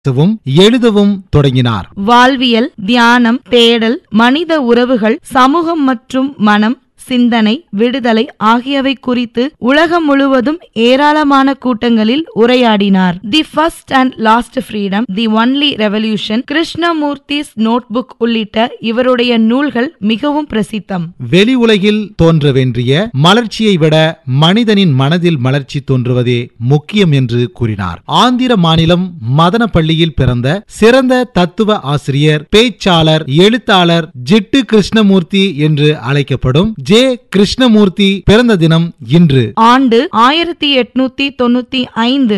பேசவும் எழுதவும் தொடங்கினார் வாழ்வியல் தியானம் தேடல் மனித உறவுகள் சமூகம் மற்றும் மனம் சிந்தனை விடுதலை ஆகியவை குறித்து உலகம் முழுவதும் ஏராளமான கூட்டங்களில் உரையாடினார் the first and last freedom the only revolution Krishnamurti's notebook உள்ளிட்ட இவருடைய நூல்கள் மிகவும் பிரசித்தம் வெளி உலகில் தோன்ற வேண்டிய மலர்ச்சியை விட மனிதனின் மனதில் மலர்ச்சி தோன்றுவதே முக்கியம் என்று கூறினார் ஆந்திர மாநிலம் மதனப்பள்ளியில் பிறந்த சிறந்த தத்துவ ஆசிரியர் பேச்சாளர் எழுத்தாளர் ஜிட்டு கிருஷ்ணமூர்த்தி என்று அழைக்கப்படும் ஜே கிருஷ்ணமூர்த்தி பிறந்த தினம் இன்று ஆண்டு ஆயிரத்தி எட்நூத்தி தொண்ணூத்தி ஐந்து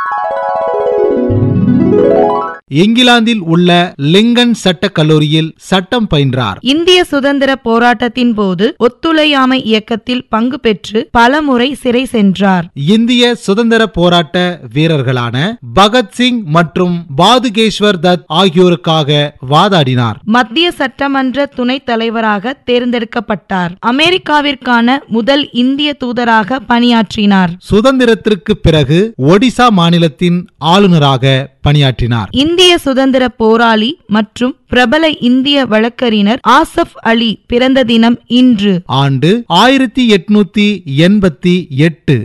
இங்கிலாந்தில் உள்ள லிங்கன் சட்டக் கல்லூரியில் சட்டம் பயின்றார் இந்திய சுதந்திர போராட்டத்தின் போது ஒத்துழையாமை இயக்கத்தில் பங்கு பெற்று பலமுறை சிறை சென்றார் இந்திய சுதந்திர போராட்ட வீரர்களான பகத்சிங் மற்றும் பாதுகேஸ்வர் தத் ஆகியோருக்காக வாதாடினார் மத்திய சட்டமன்ற துணைத் தலைவராக தேர்ந்தெடுக்கப்பட்டார் அமெரிக்காவிற்கான முதல் இந்திய தூதராக பணியாற்றினார் சுதந்திரத்திற்கு பிறகு ஒடிசா மாநிலத்தின் ஆளுநராக பணியாற்றினார் இந்திய சுதந்திர போராளி மற்றும் பிரபல இந்திய வழக்கறிஞர் ஆசப் அலி பிறந்த தினம் இன்று ஆண்டு ஆயிரத்தி எட்நூத்தி எண்பத்தி எட்டு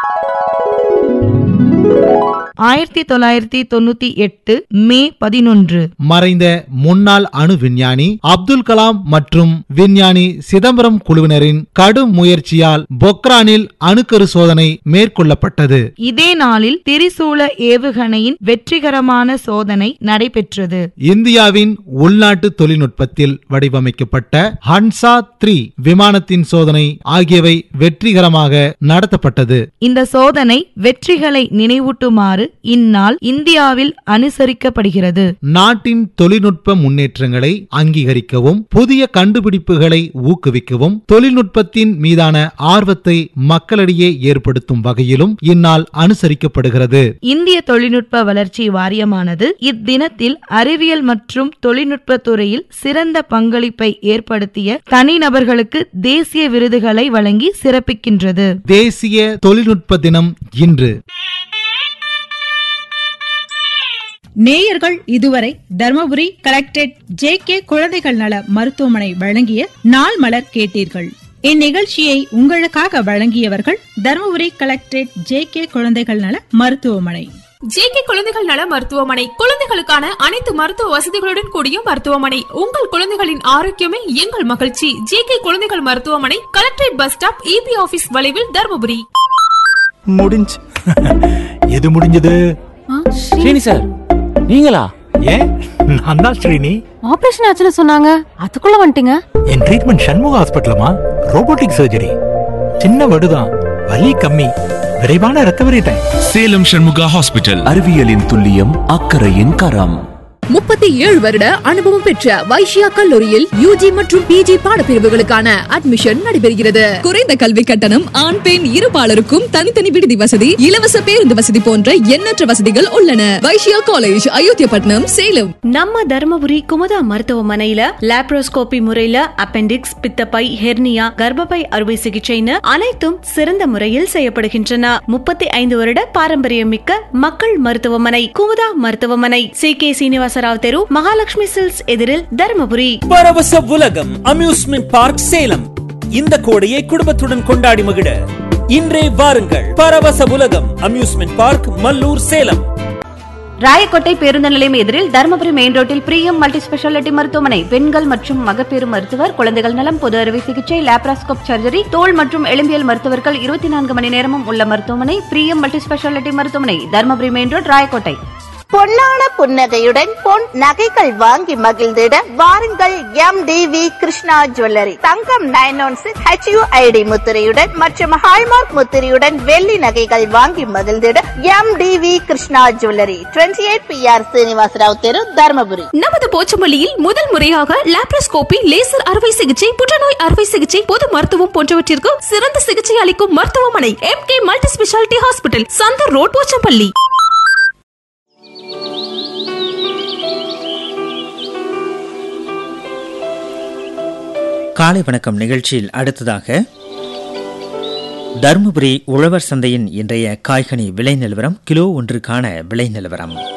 ஆயிரத்தி தொள்ளாயிரத்தி தொண்ணூத்தி எட்டு மே பதினொன்று மறைந்த முன்னாள் அணு விஞ்ஞானி அப்துல் கலாம் மற்றும் விஞ்ஞானி சிதம்பரம் குழுவினரின் கடும் முயற்சியால் பொக்ரானில் அணுக்கரு சோதனை மேற்கொள்ளப்பட்டது இதே நாளில் திரிசூல ஏவுகணையின் வெற்றிகரமான சோதனை நடைபெற்றது இந்தியாவின் உள்நாட்டு தொழில்நுட்பத்தில் வடிவமைக்கப்பட்ட ஹன்சா த்ரீ விமானத்தின் சோதனை ஆகியவை வெற்றிகரமாக நடத்தப்பட்டது இந்த சோதனை வெற்றிகளை நினைவூட்டுமாறு இந்நாள் இந்தியாவில் அனுசரிக்கப்படுகிறது நாட்டின் தொழில்நுட்ப முன்னேற்றங்களை அங்கீகரிக்கவும் புதிய கண்டுபிடிப்புகளை ஊக்குவிக்கவும் தொழில்நுட்பத்தின் மீதான ஆர்வத்தை மக்களிடையே ஏற்படுத்தும் வகையிலும் இந்நாள் அனுசரிக்கப்படுகிறது இந்திய தொழில்நுட்ப வளர்ச்சி வாரியமானது இத்தினத்தில் அறிவியல் மற்றும் தொழில்நுட்ப துறையில் சிறந்த பங்களிப்பை ஏற்படுத்திய தனிநபர்களுக்கு தேசிய விருதுகளை வழங்கி சிறப்பிக்கின்றது தேசிய தொழில்நுட்ப தினம் இன்று நேயர்கள் இதுவரை தர்மபுரி கலெக்டரேட் ஜே கே குழந்தைகள் நல மருத்துவமனை வழங்கிய நாள் மலர் கேட்டீர்கள் இந்நிகழ்ச்சியை உங்களுக்காக வழங்கியவர்கள் தர்மபுரி கலெக்டரேட் ஜே கே குழந்தைகள் நல மருத்துவமனை ஜேகே குழந்தைகள் நல மருத்துவமனை குழந்தைகளுக்கான அனைத்து மருத்துவ வசதிகளுடன் கூடிய மருத்துவமனை உங்கள் குழந்தைகளின் ஆரோக்கியமே எங்கள் மகிழ்ச்சி ஜேகே குழந்தைகள் மருத்துவமனை collectorate bus stop EB office வளைவில் தர்மபுரி முடிஞ்சு எது முடிஞ்சது ஸ்ரீனி சார் நீங்களா ஏன் நான் தான் ஸ்ரீனி ஆபரேஷன் ஆச்சுன்னு சொன்னாங்க அதுக்குள்ள வந்துட்டீங்க என் ட்ரீட்மெண்ட் சண்முக ஹாஸ்பிட்டலமா ரோபோட்டிக் சர்ஜரி சின்ன வடுதான் வலி கம்மி விரைவான recovery time Salem Shanmuga hospital அறிவியலின் துல்லியம் அக்கறையின் கரம் முப்பத்தி ஏழு வருட அனுபவம் பெற்ற வைஷ்யா கல்லூரியில் யூஜி மற்றும் பிஜி பாடப்பிரிவுகளுக்கான அட்மிஷன் நடைபெறுகிறது குறைந்த கல்வி கட்டணம் ஆண் பெண் இருபாலருக்கும் தனித்தனி விடுதி வசதி இலவச பேருந்து வசதி போன்ற எண்ணற்ற வசதிகள் உள்ளன வைஷ்யா காலேஜ் அயோத்தியப்பட்டினம் சேலம் நம்ம தர்மபுரி குமுதா மருத்துவமனையில லாப்ரோஸ்கோபி முறையில அப்பெண்டிக்ஸ் பித்தப்பை ஹெர்னியா கர்ப்பப்பை அறுவை சிகிச்சைன்னு அனைத்தும் சிறந்த முறையில் செய்யப்படுகின்றன முப்பத்தி ஐந்து வருட பாரம்பரியம் மிக்க மக்கள் மருத்துவமனை குமுதா மருத்துவமனை சி கே சீனிவாசராவ் தெரு மகாலட்சுமி சில்ஸ் எதிரில் தர்மபுரி பரவச உலகம் அம்யூஸ்மெண்ட் பார்க் சேலம் இந்த கோடையை குடும்பத்துடன் கொண்டாடி மகிழ இன்றே வாருங்கள் பரவச உலகம் அம்யூஸ்மெண்ட் பார்க் மல்லூர் சேலம் ராயக்கோட்டை பேருந்து நிலையம் எதிரில் தர்மபுரி மெயின் ரோட்டில் பிரியம் மல்டி ஸ்பெஷாலிட்டி மருத்துவமனை பெண்கள் மற்றும் மகப்பேறு மருத்துவர் குழந்தைகள் நலம் பொது அறுவை சிகிச்சை லாப்ராஸ்கோப் சர்ஜரி தோல் மற்றும் எலும்பியல் மருத்துவர்கள் இருபத்தி நான்கு மணி நேரமும் உள்ள மருத்துவமனை பிரியம் மல்டி ஸ்பெஷாலிட்டி மருத்துவமனை தர்மபுரி மெயின் ரோட் ராயக்கோட்டை பொன்னான புன்னகையுடன் பொன் நகைகள் வாங்கி மகிழ்ந்திட வாருங்கள் M T V Krishna jewellery தங்கம் நைன் ஒன் சிக்ஸ் ஹெச்யூஐடி முத்திரையுடன் மற்றும் ஹால்மார்க் முத்திரையுடன் வெள்ளி நகைகள் வாங்கி மகிழ்ந்திட M T V Krishna jewellery twenty eight P R Srinivasarao தெரு தர்மபுரி நமது போச்சமல்லியில் முதல் முறையாக லாப்ரோஸ்கோபி லேசர் அறுவை சிகிச்சை புற்றுநோய் அறுவை சிகிச்சை பொது மருத்துவம் போன்றவற்றிற்கு சிறந்த சிகிச்சை அளிக்கும் மருத்துவமனை M K multi speciality hospital Chandar road Pochampalli காலை வணக்கம் நிகழ்ச்சியில் அடுத்ததாக தருமபுரி உழவர் சந்தையின் இன்றைய காய்கனி விலை நிலவரம் கிலோ ஒன்றுக்கான விலை நிலவரம்